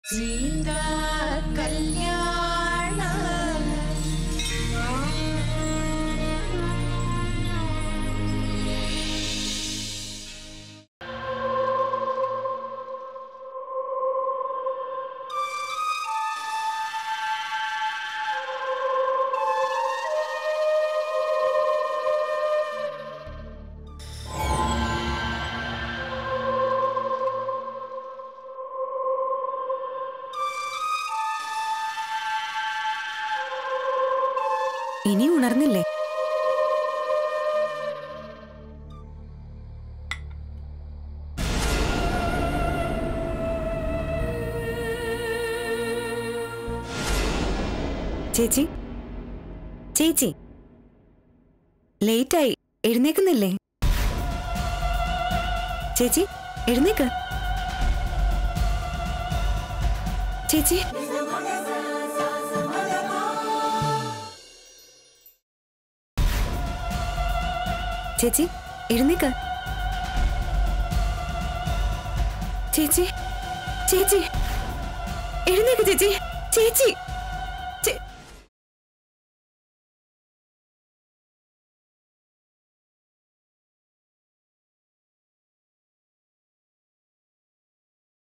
സീതാ കല്യാണ ഇനി ഉണർന്നില്ലേ ചേച്ചി ചേച്ചി ലേറ്റായി എഴുന്നേക്കുന്നില്ലേ ചേച്ചി എഴുന്നേക്ക് ചേച്ചി ചേച്ചി എഴുന്നേക്ക് ചേച്ചി ചേച്ചി എഴുന്നേക്ക് ചേച്ചി ചേച്ചി